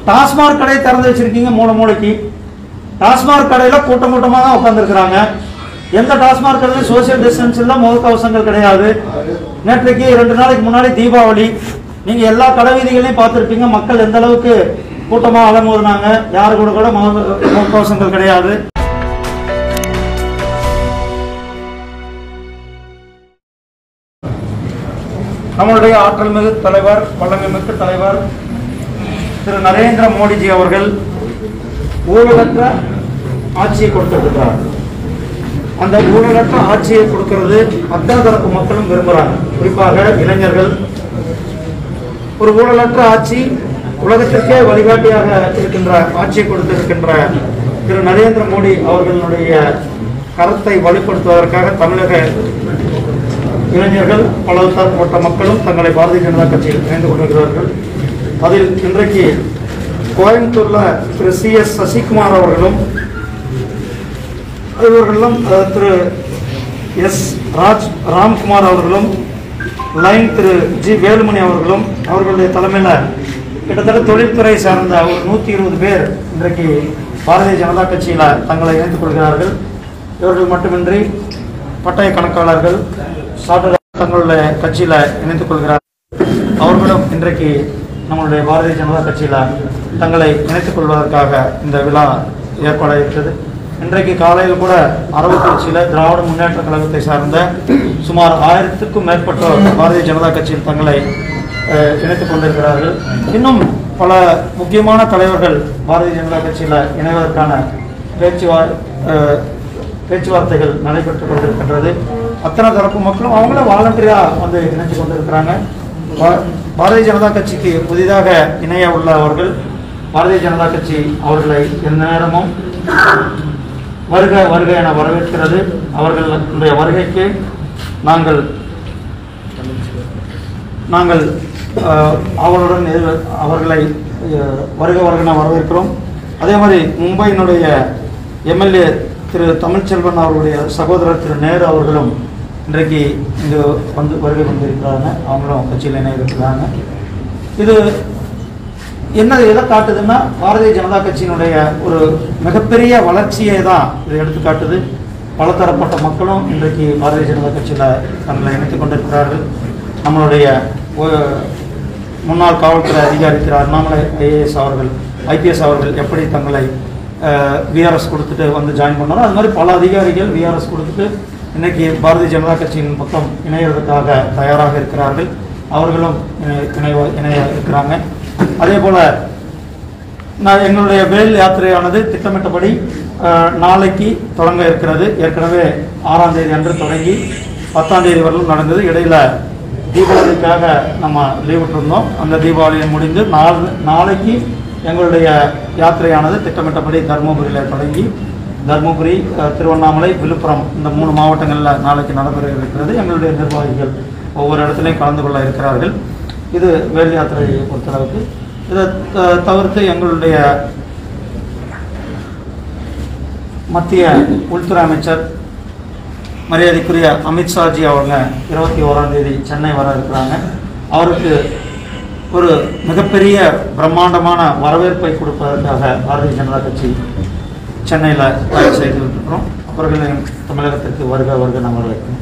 டாஸ்மாக் கடை திறந்து வச்சிருக்கீங்க மூல மூளைக்கு டாஸ்மாக் கடையில் கூட்டம் கூட்டமாக தான் உட்காந்துருக்குறாங்க எந்த டாஸ்மாக் கடையிலும் சோசியல் டிஸ்டன்ஸ் இல்லை முகக்கவசங்கள் கிடையாது நேற்றைக்கு ரெண்டு நாளைக்கு முன்னாடி தீபாவளி நீங்க எல்லா கடை வீதிகளையும் பார்த்துருப்பீங்க மக்கள் எந்த அளவுக்கு கூட்டமாக அலமோதுனாங்க யாரு கூட கூட முக முகக்கவசங்கள் கிடையாது நம்மளுடைய ஆற்றல் மிகு தலைவர் வல்லமை மிகு தலைவர் திரு நரேந்திர மோடிஜி அவர்கள் ஊழலற்ற ஆட்சியை கொடுத்திருக்கிறார் அந்த ஊழலற்ற ஆட்சியை கொடுக்கிறது அத்தனை தரப்பு மக்களும் விரும்புகிறாங்க குறிப்பாக இளைஞர்கள் ஒரு ஊழலற்ற ஆட்சி உலகத்திற்கே வழிகாட்டியாக இருக்கின்ற ஆட்சியை கொடுத்திருக்கின்ற திரு நரேந்திர மோடி அவர்களுடைய கருத்தை வலுப்படுத்துவதற்காக தமிழக இளைஞர்கள் பல தரப்பட்ட மக்களும் தங்களை பாரதிய ஜனதா கட்சியில் இணைந்து கொண்டிருக்கிறார்கள் அதில் இன்றைக்கு கோயம்புத்தூர்ல திரு சி எஸ் சசிகுமார் அவர்களும் இவர்களும் அஹ், திரு எஸ் ராஜ் ராம்குமார் அவர்களும் லைன் திரு ஜி வேலுமணி அவர்களும் அவர்களுடைய தலைமையில் கிட்டத்தட்ட தொழில்துறை சார்ந்த ஒரு நூற்றி இருபது பேர் இன்றைக்கு பாரதிய ஜனதா கட்சியில் தங்களை இணைத்துக் கொள்கிறார்கள் இவர்கள் மட்டுமின்றி பட்டய கணக்காளர்கள் சார்ட்டர் தங்களுடைய கட்சியில் இணைத்துக் கொள்கிறார்கள் அவர்களும் இன்றைக்கு நம்மளுடைய பாரதிய ஜனதா கட்சியில் தங்களை இணைத்துக் கொள்வதற்காக இந்த விழா ஏற்பாடாயிருக்கிறது இன்றைக்கு காலையில் கூட அரவக்குறிச்சியில் திராவிட முன்னேற்ற கழகத்தை சார்ந்த சுமார் ஆயிரத்துக்கும் மேற்பட்டோர் பாரதிய ஜனதா கட்சியில் தங்களை அஹ், இணைத்துக் கொண்டிருக்கிறார்கள் இன்னும் பல முக்கியமான தலைவர்கள் பாரதிய ஜனதா கட்சியில் இணைவதற்கான பேச்சுவா அஹ், பேச்சுவார்த்தைகள் நடைபெற்றுக் கொண்டிருக்கின்றது அத்தனை தரப்பு மக்களும் அவங்கள வாலண்டரியா வந்து இணைஞ்சு கொண்டிருக்கிறாங்க பா- பாரதிய ஜனதா கட்சிக்கு புதிதாக இணைய உள்ளவர்கள் பாரதிய ஜனதா கட்சி அவர்களை எந்த நேரமும் வருக வருக என வரவேற்கிறது அவர்களுடைய வருகைக்கு நாங்கள் நாங்கள் அஹ், அவர்களுடன் எதிர்- அவர்களை அஹ், வருக வருக என வரவேற்கிறோம் அதே மாதிரி மும்பையினுடைய எம்எல்ஏ திரு தமிழ்ச்செல்வன் அவர்களுடைய சகோதரர் திரு நேரு அவர்களும் இன்றைக்கு இங்கு வந்து வருகை வந்திருக்கிறாங்க அவங்களும் கட்சியில் இணைய இருக்கிறாங்க இது என்ன எதை காட்டுதுன்னா பாரதிய ஜனதா கட்சியினுடைய ஒரு மிகப்பெரிய வளர்ச்சியை தான் இது எடுத்து காட்டுது பலதரப்பட்ட மக்களும் இன்றைக்கு பாரதிய ஜனதா கட்சியில் தங்களை இணைத்துக் கொண்டிருக்கிறார்கள் நம்மளுடைய ஒ- முன்னாள் காவல்துறை அதிகாரி திரு அண்ணாமலை ஐஏஎஸ் அவர்கள் ஐபிஎஸ் அவர்கள் எப்படி தங்களை விஆர்எஸ் கொடுத்துட்டு வந்து ஜாயின் பண்ணாரோ அது மாதிரி பல அதிகாரிகள் விஆர்எஸ் கொடுத்துட்டு இன்னைக்கு பாரதிய ஜனதா கட்சியின் பக்கம் இணையறதுக்காக தயாராக இருக்கிறார்கள் அவர்களும் இணை- இணைவ இணைய இருக்கிறாங்க அதே போல நான் எங்களுடைய வேல் யாத்திரையானது திட்டமிட்டபடி அஹ், நாளைக்கு தொடங்க இருக்கிறது ஏற்கனவே ஆறாம் தேதி அன்று தொடங்கி பத்தாம் தேதி வரலும் நடந்தது இடையில தீபாவளிக்காக நம்ம லீவ் விட்டுருந்தோம் அந்த தீபாவளியை முடிந்து நாள் நாளைக்கு எங்களுடைய யாத்திரையானது திட்டமிட்டபடி தருமபுரியில் தொடங்கி தருமபுரி அஹ், திருவண்ணாமலை விழுப்புரம் இந்த மூணு மாவட்டங்களில் நாளைக்கு நடைபெற இருக்கிறது எங்களுடைய நிர்வாகிகள் ஒவ்வொரு இடத்துலையும் கலந்து கொள்ள இருக்கிறார்கள் இது வேல் யாத்திரையை பொறுத்தளவுக்கு இதை த- தவிர்த்து எங்களுடைய மத்திய உள்துறை அமைச்சர் மரியாதைக்குரிய அமித்ஷாஜி அவங்க இருபத்தி ஓராம் தேதி சென்னை வர இருக்கிறாங்க அவருக்கு ஒரு மிகப்பெரிய பிரம்மாண்டமான வரவேற்பை கொடுப்பதற்காக பாரதிய ஜனதா கட்சி சென்னையில் தயார் செய்து இருக்கிறோம் அவர்களின் தமிழகத்திற்கு வருக வருக நாம் வரவேற்கிறோம்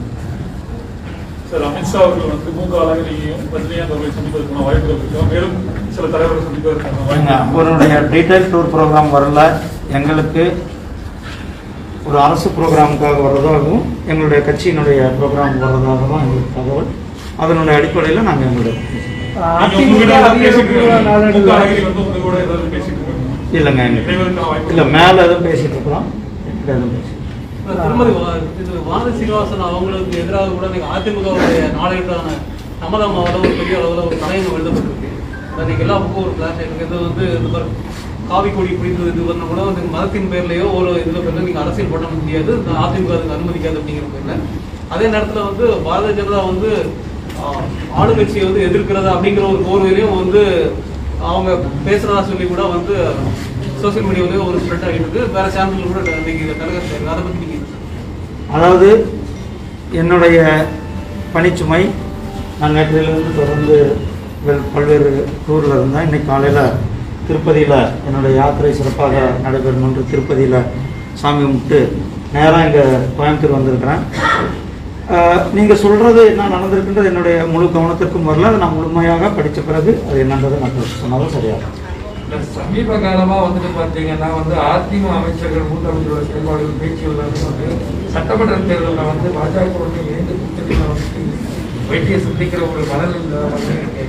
சார் அமித்ஷா அவர்கள் வந்து மூக அழகிரியும் ரஜினிகாந்த் அவர்களை சந்திப்பதற்கான வாய்ப்புகள் இருக்கு மேலும் சில தலைவர்கள் சந்திப்பதற்கான எங்க வாய்ப்பு அவருடைய டீடைல் டூர் ப்ரோக்ராம் வரல எங்களுக்கு ஒரு அரசு ப்ரோக்ராமுக்காக வர்றதாகவும் எங்களுடைய கட்சியினுடைய ப்ரோக்ராம் வர்றதாக தான் எங்களுக்கு தகவல் அதனுடைய அடிப்படையில் நாங்கள் எங்களுடைய நீங்க உங்க வீட்டுல ஏதாவது பேசிட்டு இருக்கீங்க? மூக அழகிரி வந்து உங்க கூட ஏதாவது பேசிட்டு இருக்காங்க இல்லைங்க எங்களுக்கு இணைவதற்கான வாய்ப்பு இல்லை மேலே எதுவும் பேசிட்டு இருக்கிறோம் இப்படி எதுவும் பேசி திருமதி வா- இது வானதி சீனிவாசன் அவங்களுக்கு எதிராக கூட நீங்க அதிமுகவுடைய நாளைக்கான சம்மதமாவில் ஒரு பெரிய அளவில் ஒரு தலையங்கம் எழுதப்பட்டிருக்கு அதை நீங்க எல்லா பக்கம் ஒரு கிளாஸ் இருக்கு இது வந்து இந்த மாதிரி காவி கொடி பிடித்தது இது பண்ண கூட வந்து மதத்தின் பேர்லயோ ஒரு இதுல பேர்ல நீங்க அரசியல் பண்ண முடியாது இந்த அதிமுக அதுக்கு அனுமதிக்காது அப்படிங்கிற பேர்ல அதே நேரத்துல வந்து பாரதிய ஜனதா வந்து ஆஹ், ஆளுங்கட்சியை வந்து எதிர்க்கிறதா அப்படிங்கிற ஒரு கோர்வையிலையும் வந்து அவங்க பேசுறதா சொல்லி கூட வந்து சோசியல் மீடியாவிலேயே ஒரு ஸ்ப்ரெட் ஆகிட்டு இருக்கு வேற சேனல்கள் கூட இன்னைக்கு இதை கலகத்தில் இருக்கு அதை பத்தி நீங்க அதாவது என்னுடைய பணிச்சுமை நான் நேற்றிலிருந்து தொடர்ந்து வெல்- பல்வேறு டூரில் இருந்தேன் இன்னைக்கு காலையில் திருப்பதியில் என்னுடைய யாத்திரை சிறப்பாக நடைபெறும் என்று திருப்பதியில் சாமி கும்பிட்டு நேராக இங்கே கோயம்புத்தூர் வந்திருக்கிறேன் நீங்கள் சொல்கிறது என்ன நடந்திருக்குன்றது என்னுடைய முழு கவனத்திற்கும் வரல அதை நான் முழுமையாக படித்த பிறகு அது என்னன்றதை நான் சொன்னாலும் சரியாகும் இல்ல, சமீப காலமா வந்துட்டு பாத்தீங்கன்னா வந்து அதிமுக அமைச்சர்கள் மூத்த அமைச்சரோட செயல்பாடுகள் பேச்சுகள் வந்து வந்து சட்டமன்ற தேர்தலில் வந்து பாஜகவுடன் இணைந்து கூட்டணியில் வந்து வெற்றியை சந்திக்கிற ஒரு மனநிலை வந்து இருக்கு.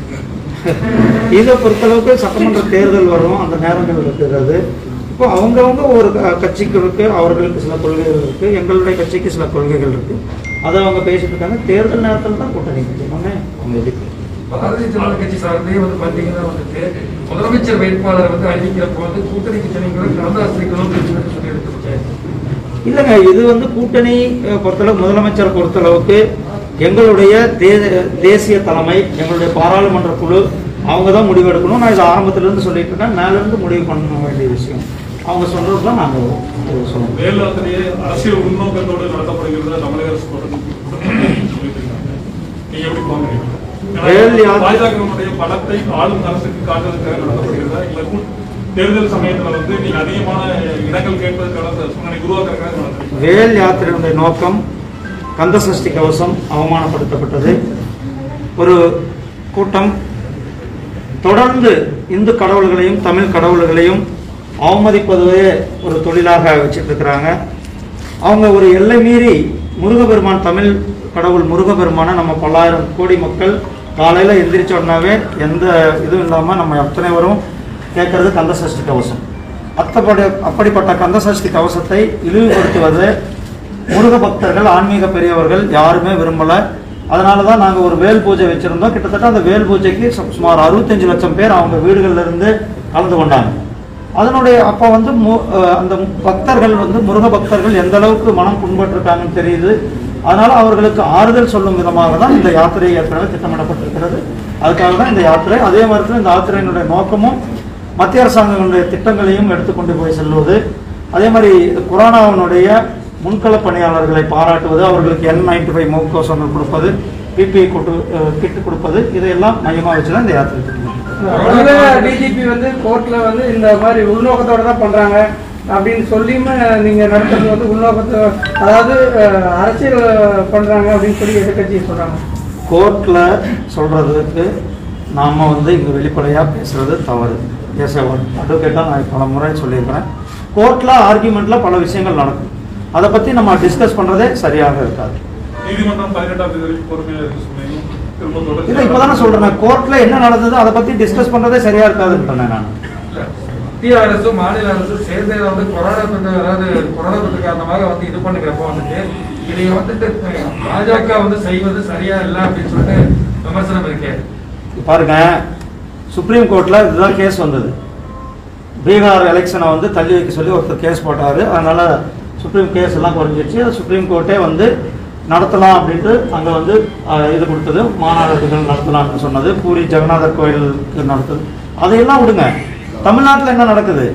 இதை பொறுத்தளவுக்கு சட்டமன்ற தேர்தல் வரும் அந்த நேரங்கள் இருக்கிறது இப்போ அவங்கவங்க ஒரு க- கட்சிக்கு இருக்கு அவர்களுக்கு சில கொள்கைகள் இருக்கு எங்களுடைய கட்சிக்கு சில கொள்கைகள் இருக்கு அதை அவங்க பேசிட்டு இருக்காங்க தேர்தல் நேரத்தில் தான் கூட்டணி கட்சினோடனே அவங்க எப்படி பாரதிய ஜனதா கட்சி சார்ந்தே வந்து பாத்தீங்கன்னா வந்துட்டு முதலமைச்சர் வேட்பாளர் வந்து அறிவிக்கிறப்போ வந்து கூட்டணி கட்சிகளும் கலந்தாசிரியர்களும் சொல்லி எடுத்துருக்கேன் இல்லைங்க இது வந்து கூட்டணி அஹ், பொறுத்தளவு முதலமைச்சர் பொறுத்தளவுக்கு எங்களுடைய தே தேசிய தலைமை எங்களுடைய பாராளுமன்ற குழு அவங்க தான் முடிவு எடுக்கணும் நான் இது ஆரம்பத்திலேருந்து சொல்லிட்டு இருக்கேன் மேலேருந்து முடிவு பண்ண வேண்டிய விஷயம் அவங்க சொல்றதுலாம் நாங்கள் சொல்லணும் வேலாத்திலேயே அரசியல் உள்நோக்கத்தோடு நடத்தப்படுகிறது தமிழக அரசு தொடர்ந்து சொல்லிட்டு இருக்காங்க. நீங்க எப்படி பாக்குறீங்க வேல் யா- பாஜகவுடைய பலத்தை ஆளும் அரசுக்கு காட்டுவதற்காக நடத்தப்படுகிறதா இல்ல கூ- தேர்தல் சமயத்துல வந்து நீங்க அதிகமான இடங்கள் கேட்பதற்கான சூழ்நிலை உருவாக்குறதுக்காக நடத்துறீங்க வேல் யாத்திரையுடைய நோக்கம் கந்த சஷ்டி கவசம் அவமானப்படுத்தப்பட்டது ஒரு கூட்டம் தொடர்ந்து இந்து கடவுள்களையும் தமிழ் கடவுள்களையும் அவமதிப்பதுவே ஒரு தொழிலாக வச்சுட்டு இருக்கிறாங்க அவங்க ஒரு எல்லை மீறி முருகப்பெருமான் தமிழ் கடவுள் முருகப்பெருமானை நம்ம பல்லாயிரம் கோடி மக்கள் காலையில் எந்திரிச்ச உடனேவே எந்த இதுவும் இல்லாமல் நம்ம அத்தனை வரும் கேட்கறது கந்த சஷ்டி கவசம் அத்தப்படி அப்படிப்பட்ட கந்த சஷ்டி கவசத்தை இழிவுபடுத்துவது முருக பக்தர்கள் ஆன்மீக பெரியவர்கள் யாருமே விரும்பலை அதனால தான் நாங்கள் ஒரு வேல் பூஜை வச்சுருந்தோம் கிட்டத்தட்ட அந்த வேல் பூஜைக்கு சு- சுமார் அறுபத்தஞ்சு லட்சம் பேர் அவங்க வீடுகள்ல இருந்து கலந்து கொண்டாங்க அதனுடைய அப்போ வந்து மு- அஹ் அந்த பக்தர்கள் வந்து முருக பக்தர்கள் எந்த அளவுக்கு மனம் புண்பட்டிருக்காங்கன்னு தெரியுது அதனால அவர்களுக்கு ஆறுதல் சொல்லும் விதமாக தான் இந்த யாத்திரை ஏற்கனவே திட்டமிடப்பட்டிருக்கிறது அதுக்காக தான் இந்த யாத்திரை அதே மாதிரி இந்த யாத்திரையினுடைய நோக்கமும் மத்திய அரசாங்கங்களுடைய திட்டங்களையும் எடுத்துக்கொண்டு போய் செல்வது அதே மாதிரி கொரோனாவினுடைய முன்கள பணியாளர்களை பாராட்டுவது அவர்களுக்கு என் நைன்டி ஃபைவ் முகக்கவசங்கள் கொடுப்பது பிபிஐ கொட்டு கிட்டு கொடுப்பது இதையெல்லாம் மையமாக வச்சு தான் இந்த யாத்திரை திட்டமிடப்பட்டிருக்கு. டிஜிபி வந்து கோர்ட்ல வந்து இந்த மாதிரி உள்நோக்கத்தோட தான் பண்றாங்க அப்படின்னு சொல்லியுமே நீங்க நடத்துறது வந்து உள்நோக்கத்தை அதாவது அஹ், அரசியல் பண்றாங்க அப்படின்னு சொல்லி எதிர்கட்சி சொல்றாங்க கோர்ட்டில் சொல்கிறதுக்கு நாம் வந்து இங்கே வெளிப்படையாக பேசுகிறது தவறு எஸ் அட்வொகேட்டாக நான் பல முறை சொல்லியிருக்கிறேன் கோர்ட்டில் ஆர்கியூமெண்ட்டில் பல விஷயங்கள் நடக்கும் அதை பற்றி நம்ம டிஸ்கஸ் பண்ணுறதே சரியாக இருக்காது நீதிமன்றம் பதினெட்டாம் தேதி வரைக்கும் பொறுமையா இருக்கு சொன்னீங்க திரும்ப தொடர்ச்சி இல்லை இப்போ தானே சொல்கிறேன் கோர்ட்டில் என்ன நடந்தது அதை பற்றி டிஸ்கஸ் பண்ணுறதே சரியாக இருக்காதுன்னு நான் இல்ல, மத்திய அரசும் மாநில அரசும் சேர்ந்தே வந்து கொரோனா தொற்று அதாவது கொரோனா தொற்று காரணமாக வந்து இது பண்ணுகிறப்போ வந்துட்டு இதை வந்துட்டு பாஜக வந்து செய்வது சரியா இல்லை அப்படின்னு சொல்லிட்டு விமர்சனம் இருக்கு பாருங்க சுப்ரீம் கோர்ட்டில் இதுதான் கேஸ் வந்தது பீகார் எலெக்ஷனை வந்து தள்ளி வைக்க சொல்லி ஒருத்தர் கேஸ் போட்டார் அதனால் சுப்ரீம் கேஸ் எல்லாம் குறைஞ்சிருச்சு சுப்ரீம் கோர்ட்டே வந்து நடத்தலாம் அப்படின்ட்டு அங்கே வந்து அஹ், இது கொடுத்தது மாநாடுகள் நடத்தலாம்னு சொன்னது பூரி ஜெகநாதர் கோயிலுக்கு நடத்துது அதையெல்லாம் விடுங்க தமிழ்நாட்டில் என்ன நடக்குது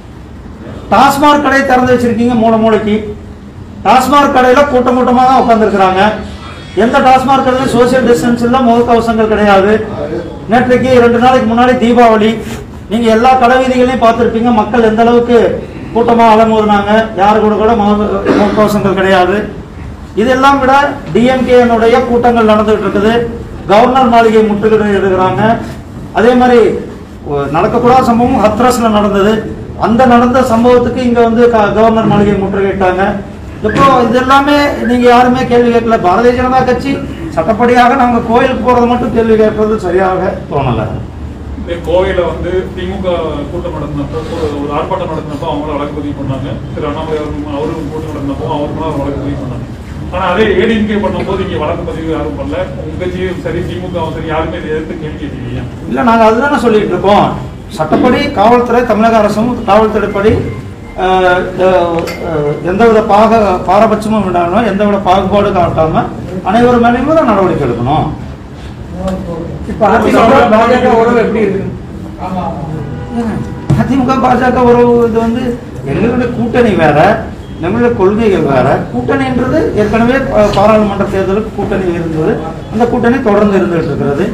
டாஸ்மாக் கடை திறந்து வச்சிருக்கீங்க மூல மூளைக்கு டாஸ்மாக் கடையில் கூட்டம் கூட்டமாக தான் உட்காந்துருக்குறாங்க எந்த டாஸ்மாக் கடையிலும் சோசியல் டிஸ்டன்ஸ் இல்லை முகக்கவசங்கள் கிடையாது நேற்றைக்கு ரெண்டு நாளைக்கு முன்னாடி தீபாவளி நீங்கள் எல்லா கடை வீதிகளையும் பார்த்துருப்பீங்க மக்கள் எந்த அளவுக்கு கூட்டமாக அலமோதுனாங்க யாரு கூட கூட முக- முகக்கவசங்கள் கிடையாது இதெல்லாம் விட டிஎம்கேனுடைய கூட்டங்கள் நடந்துகிட்டு இருக்குது கவர்னர் மாளிகை முற்றுகையிட எடுக்கிறாங்க அதே மாதிரி ஒ- நடக்கக்கூடாத சம்பவம் ஹத்ரஸ்ல நடந்தது அந்த நடந்த சம்பவத்துக்கு இங்க வந்து க- கவர்னர் மாளிகை முற்றுகையிட்டாங்க இப்போ இது எல்லாமே நீங்க யாருமே கேள்வி கேட்கல பாரதிய ஜனதா கட்சி சட்டப்படியாக நாங்க கோயிலுக்கு போறது மட்டும் கேள்வி கேட்கறது சரியாக தோணல இதே கோவையில வந்து திமுக கூட்டம் நடத்தினப்போ ஒரு ஒரு ஆர்ப்பாட்டம் நடத்தினப்போ அவங்கள வழக்கு பதிவு பண்ணாங்க திரு அண்ணாமலை அவர்களும் அவரும் கூட்டம் நடத்தினப்போ அவர்களும் அவர் வழக்கு பதிவு பண்ணாங்க ஆனா அதே ஏடிஎம்கே பண்ணும்போது இங்க வழக்கு பதிவு யாரும் பண்ணல உங்க கட்சியும் சரி திமுகவும் சரி யாருமே இதை எதிர்த்து கேள்வி கேட்டீங்க இல்ல நாங்க அதுதானே சொல்லிட்டு இருக்கோம் சட்டப்படி காவல்துறை தமிழக அரசும் காவல்துறைப்படி அஹ், அஹ், அஹ், எந்தவித பாக பாரபட்சமும் விடாமல் எந்தவித பாகுபாடு காட்டாம அனைவரும் மேலேயும் தான் நடவடிக்கை எடுக்கணும் இப்ப அதிமுக பாஜக உறவு எப்படி இருக்கு அதிமுக பாஜக உறவு இது வந்து எங்களுடைய கூட்டணி வேற நம்மளுடைய கொள்கைகள் வேற கூட்டணின்றது ஏற்கனவே பா- பாராளுமன்ற தேர்தலுக்கு கூட்டணி இருந்தது அந்த கூட்டணி தொடர்ந்து இருந்துட்டு இருக்கிறது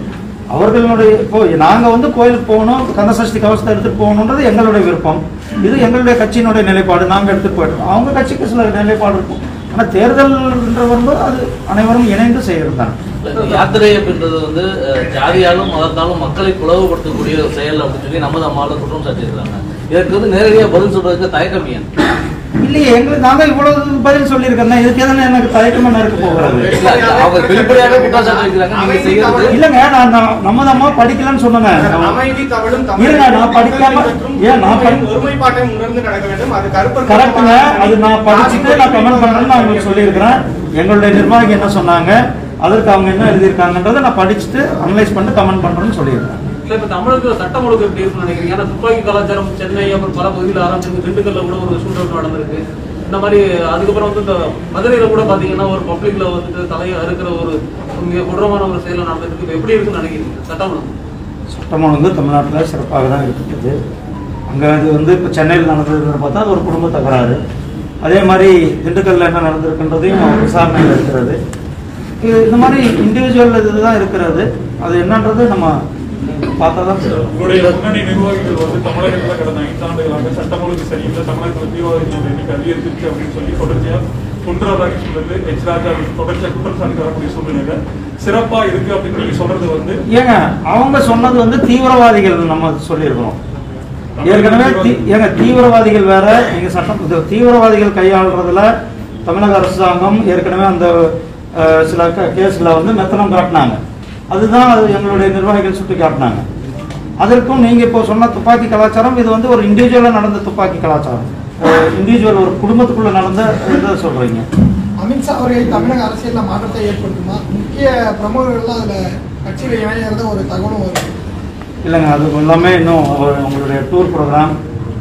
அவர்களுடைய இப்போ நாங்கள் வந்து கோயிலுக்கு போகணும் கந்தசஷ்டி கவசத்தை எடுத்துகிட்டு போகணுன்றது எங்களுடைய விருப்பம் இது எங்களுடைய கட்சியினுடைய நிலைப்பாடு நாங்கள் எடுத்துகிட்டு போயிட்டோம் அவங்க கட்சிக்கு சில நிலைப்பாடு இருக்கும் ஆனால் தேர்தல்ன்ற வரும்போது அது அனைவரும் இணைந்து செய்கிறது தான் இந்த யாத்திரை அப்படின்றது வந்து அஹ், ஜாதியாலும் மதத்தாலும் மக்களை பிளவுபடுத்தக்கூடிய ஒரு செயல் அப்படின்னு சொல்லி நமது அம்மாவில் குற்றம் சாட்டியிருக்காங்க இதற்கு வந்து நேரடியாக பதில் சொல்றதுக்கு தயக்கம் ஏன் இல்லையே எங்களுக்கு நாங்கள் இவ்வளவு பதில் சொல்லியிருக்கோம் இதுக்கு எதனா எனக்கு தயக்கம் என்ன இருக்க போகிறது இல்ல, அவங்க வெளிப்படையாக குற்றம் சாட்டி வைக்கிறாங்க நீங்க செய்யறது இல்லைங்க நான் நான் நமது அம்மா படிக்கலன்னு சொன்னேன் அமைதி தவழும் இருங்க, நான் படிக்காம- ஏன் நான் படி- ஒருமைப்பாட்டை உணர்ந்து நடக்க வேண்டும் அது கருப்பர் கரெக்டுங்க அது நான் படிச்சுட்டு நான் கமெண்ட் பண்றேன்னு நான் உங்களுக்கு சொல்லியிருக்கிறேன் எங்களுடைய நிர்வாகி என்ன சொன்னாங்க அதற்கு அவங்க என்ன எழுதியிருக்காங்கன்றதை நான் படிச்சுட்டு அனலைஸ் பண்ணிட்டு கமெண்ட் பண்றேன்னு சொல்லியிருக்கேன் இல்ல இப்ப தமிழகத்துல சட்டம் ஒழுங்கு எப்படி இருக்குன்னு நினைக்கிறீங்க ஏன்னா துப்பாக்கி கலாச்சாரம் சென்னை அப்புறம் பல பகுதியில் ஆரம்பிச்சிருக்கு திண்டுக்கல்ல கூட ஒரு ஷூட் அவுட் நடந்திருக்கு இந்த மாதிரி அதுக்கப்புறம் வந்து இந்த மதுரையில கூட பாத்தீங்கன்னா ஒரு பப்ளிக்ல வந்துட்டு தலையை அறுக்கிற ஒரு மிக கொடூரமான ஒரு செயல் நடந்திருக்கு இப்ப எப்படி இருக்குன்னு நினைக்கிறீங்க சட்டம் ஒழுங்கு சட்டம் ஒழுங்கு தமிழ்நாட்டில் சிறப்பாக தான் இருக்குது அங்கே இது வந்து இப்போ சென்னையில் நடந்ததுன்னு பார்த்தா அது ஒரு குடும்ப தகராறு அதே மாதிரி திண்டுக்கல்ல என்ன நடந்திருக்குன்றதையும் விசாரணையில் இருக்கிறது இது இந்த மாதிரி இண்டிவிஜுவல் இதுதான் இருக்கிறது அது என்னன்றது நம்ம பார்த்தா தான் தெரியும். உங்களுடைய முன்னணி நிர்வாகிகள் வந்து தமிழகத்துல கடந்த ஐந்து ஆண்டுகளாக சட்டம் ஒழுங்கு சரியில்லை தமிழகத்தில் தீவிரவாதிகள் எண்ணிக்கை அதிகரிச்சிருக்கு அப்படின்னு சொல்லி தொடர்ச்சியா குன்றராக சொல்றது எச் ராஜா தொடர்ச்சியா குற்றம் சாட்டி வரக்கூடிய சூழ்நிலை சிறப்பா இருக்கு அப்படின்னு நீங்க சொல்றது வந்து ஏங்க அவங்க சொன்னது வந்து தீவிரவாதிகள் நம்ம சொல்லியிருக்கிறோம் ஏற்கனவே தீ- ஏங்க தீவிரவாதிகள் வேற நீங்க சட்டம் இது தீவிரவாதிகள் கையாளுறதுல தமிழக அரசாங்கம் ஏற்கனவே அந்த அஹ், சில கேஸ்ல வந்து மெத்தனம் காட்டினாங்க அதுதான் அது எங்களுடைய நிர்வாகிகள் சுட்டி காட்டினாங்க அதற்கும் நீங்க இப்போ சொன்ன துப்பாக்கி கலாச்சாரம் இது வந்து ஒரு இண்டிவிஜுவலா நடந்த துப்பாக்கி கலாச்சாரம் இண்டிவிஜுவல் ஒரு குடும்பத்துக்குள்ள நடந்த இதை சொல்றீங்க அமித்ஷா அவர்கள் தமிழக அரசியல்ல மாற்றத்தை ஏற்படுத்துமா முக்கிய பிரமுகர்கள்லாம் அதுல கட்சியில இணையறத ஒரு தகவலும் வருது இல்லைங்க அது எல்லாமே இன்னும் ஒரு- உங்களுடைய டூர் ப்ரோக்ராம்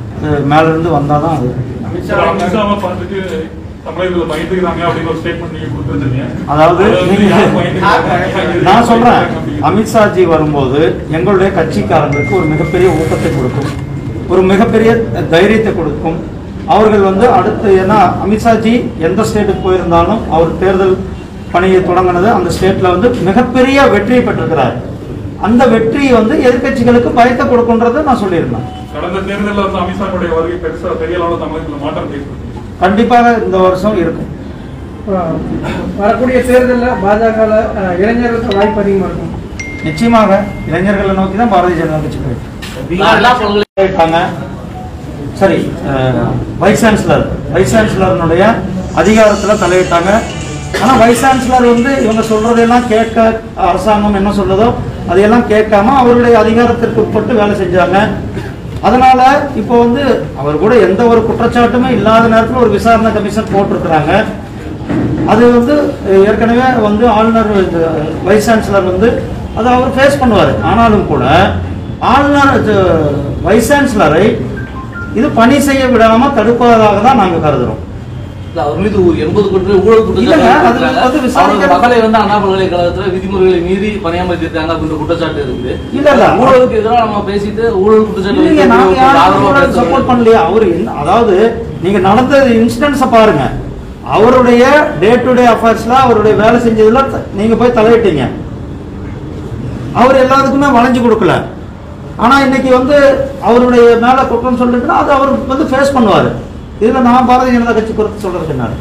மேல இருந்து வந்தாதான் அது அமித்ஷா அமித்ஷாவை பார்த்துட்டு தமிழகத்துல பயந்துக்கிறாங்க அப்படின்னு ஒரு ஸ்டேட்மெண்ட் நீங்க கொடுத்துருந்தீங்க அதாவது அது வந்து நீங்க- யார் பயந்துக்கிறாங்க? நான் சொல்றேன் அப்படின்னு. அமித்ஷாஜி வரும்போது எங்களுடைய கட்சிக்காரங்களுக்கு ஒரு மிகப்பெரிய ஊக்கத்தை கொடுக்கும் ஒரு மிகப்பெரிய தைரியத்தை கொடுக்கும் அவர்கள் வந்து அடுத்து ஏன்னா அமித்ஷாஜி எந்த ஸ்டேட்டுக்கு போயிருந்தாலும் அவர் தேர்தல் பணியை தொடங்கினது அந்த ஸ்டேட்ல வந்து மிகப்பெரிய வெற்றியை பெற்றிருக்கிறார் அந்த வெற்றி வந்து எதிர்க்கட்சிகளுக்கு பயத்தை கொடுக்குன்றதை நான் சொல்லியிருந்தேன் கடந்த தேர்தலில் வந்து அமித்ஷாவுடைய வருகை பெருசா பெரிய அளவில் தமிழகத்தில் மாற்றம் ஏற்படுத்தி கண்டிப்பாக இந்த வருஷம் இருக்கும் அஹ் வரக்கூடிய தேர்தலில் பாஜக இளைஞர்களுக்கு வாய்ப்பு அதிகமாக இருக்கும் நிச்சயமாக இளைஞர்களை நோக்கி தான் பாரதிய ஜனதா கட்சி போயிட்டு எல்லா பல்கலை இருக்காங்க சரி அஹ், வைஸ் சான்சலர் வைஸ் சான்சலர்னுடைய அதிகாரத்தில் தலையிட்டாங்க ஆனால் வைஸ் சான்சலர் வந்து இவங்க சொல்றதையெல்லாம் கேட்க அரசாங்கம் என்ன சொல்லுதோ அதையெல்லாம் கேட்காம அவருடைய அதிகாரத்திற்கு உட்பட்டு வேலை செஞ்சாங்க அதனால இப்போ வந்து அவர் கூட எந்த ஒரு குற்றச்சாட்டுமே இல்லாத நேரத்தில் ஒரு விசாரணை கமிஷன் போட்டிருக்கிறாங்க அது வந்து அஹ், ஏற்கனவே வந்து ஆளுநர் இது, வைஸ் சான்சலர் வந்து அதை அவர் ஃபேஸ் பண்ணுவார் ஆனாலும் கூட ஆளுநர் இது, வைஸ் சான்சலரை இது பணி செய்ய விடாம தடுப்பதாக தான் நாங்கள் கருதுறோம் இல்ல, அவர் மீது ஒரு எண்பது கோடி ரூபாய் ஊழல் இல்லைங்க, அது குற்றச்சாட்டு வந்து விசாரிக்க- அவங்க மகளை வந்து அண்ணா பல்கலைக்கழகத்துல விதிமுறைகளை மீறி பணியாமர்த்திருக்காங்க அப்படின்ற குற்றச்சாட்டு இருக்குது இல்ல, இல்ல. ஊழலுக்கு எதிராக நம்ம பேசிட்டு ஊழல் குற்றச்சாட்டு இல்லைங்க நாங்க வைக்கிறதுக்கு ஆதரவா யாரும் பேசுறது. சப்போர்ட் பண்ணலையா அவர் என்ன- அதாவது நீங்க நடந்த இன்சிடென்ட்ஸை பாருங்க அவருடைய டே டு டே அஃபேர்ஸ்ல அவருடைய வேலை செஞ்சதுல த- நீங்க போய் தலையிட்டீங்க அவர் எல்லாத்துக்குமே வளைஞ்சு கொடுக்கல ஆனா இன்னைக்கு வந்து அவருடைய மேல குற்றம் சொல்லிட்டுனா அது அவர் வந்து ஃபேஸ் பண்ணுவாரு இதுல நான் பாரதிய ஜனதா கட்சி குறித்து சொல்றது என்ன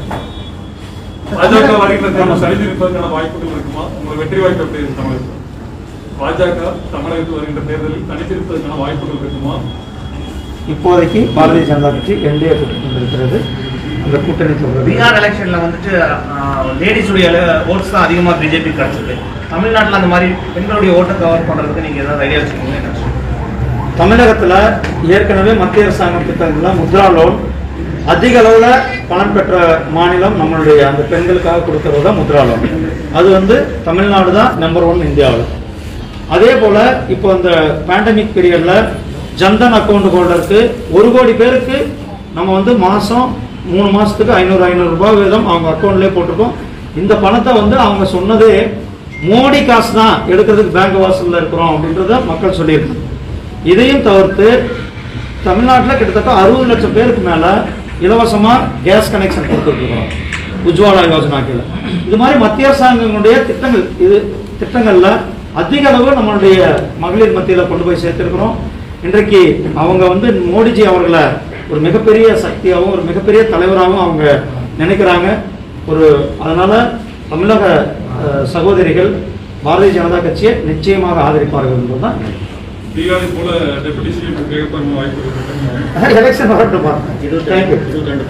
பாஜக வருகின்ற தேர்தல் சரிந்திருப்பதற்கான வாய்ப்புகள் இருக்குமா உங்களுக்கு வெற்றி வாய்ப்பு எப்படி இருக்கு தமிழகத்தில் பாஜக தமிழகத்தில் வருகின்ற தேர்தலில் தனித்திருப்பதற்கான வாய்ப்புகள் இருக்குமா இப்போதைக்கு பாரதிய ஜனதா கட்சி என்டிஏ கூட்டணி கொண்டிருக்கிறது அந்த கூட்டணி சொல்றது பீகார் எலெக்ஷன்ல வந்துட்டு லேடிஸுடைய ஓட்ஸ் தான் அதிகமா பிஜேபி கிடைச்சது தமிழ்நாட்டுல அந்த மாதிரி பெண்களுடைய ஓட்டை கவர் பண்றதுக்கு நீங்க ஏதாவது ஐடியா வச்சுக்கீங்களா என்ன சொல்றீங்க? தமிழகத்துல ஏற்கனவே மத்திய அரசாங்கம் திட்டங்கள்ல முத்ரா லோன் அதிக அளவுல பணம் பெற்ற மாநிலம் நம்மளுடைய அந்த பெண்களுக்காக கொடுக்கறது தான் முத்ரா லோன் அது வந்து தமிழ்நாடு தான் நம்பர் ஒன் இந்தியாவில் அதே போல இப்போ இந்த பேண்டமிக் பீரியட்ல ஜன்தன் அக்கௌண்ட் ஹோல்டருக்கு ஒரு கோடி பேருக்கு நம்ம வந்து மாசம் மூணு மாசத்துக்கு ஐநூறு ஐநூறு ரூபாய் வீதம் அவங்க அக்கௌண்ட்லேயே போட்டிருக்கோம் இந்த பணத்தை வந்து அவங்க சொன்னதே மோடி காசு தான் எடுக்கிறதுக்கு பேங்க் வாசல்ல இருக்கிறோம் அப்படின்றத மக்கள் சொல்லியிருக்காங்க இதையும் தவிர்த்து தமிழ்நாட்டில் கிட்டத்தட்ட அறுபது லட்சம் பேருக்கு மேல இலவசமா கேஸ் கனெக்ஷன் கொடுத்துருக்கிறோம் உஜ்வாலா யோஜனா கீழ இது மாதிரி மத்திய அரசாங்கங்களுடைய திட்டங்கள் இது திட்டங்கள்ல அதிக அளவு நம்மளுடைய மகளிர் மத்தியில் கொண்டு போய் சேர்த்திருக்கிறோம் இன்றைக்கு அவங்க வந்து மோடிஜி அவர்களை ஒரு மிகப்பெரிய சக்தியாகவும் ஒரு மிகப்பெரிய தலைவராகவும் அவங்க நினைக்கிறாங்க ஒரு அதனால தமிழக அஹ், சகோதரிகள் பாரதிய ஜனதா கட்சியை நிச்சயமாக ஆதரிப்பார்கள் என்பதுதான் பீகாரை போல டெபுட்டி சிஎம் கேட்கறதுக்கு வாய்ப்பு இருக்கு எலெக்ஷன் வரட்டுமா தேங்க்யூ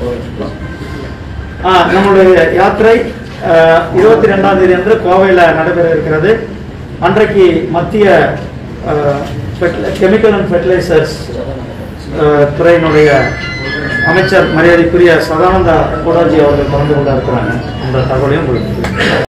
ஆ, நம்மளுடைய யாத்திரை இருபத்தி ரெண்டாம் தேதி அன்று கோவையில் நடைபெற இருக்கிறது அன்றைக்கு மத்திய கெமிக்கல் அண்ட் ஃபெர்டிலைசர்ஸ் துறையினுடைய அமைச்சர் மரியாதைக்குரிய சதானந்த கோடாஜி அவர்கள் கலந்து கொள்ள இருக்கிறாங்க என்ற தகவலையும் உங்களுக்கு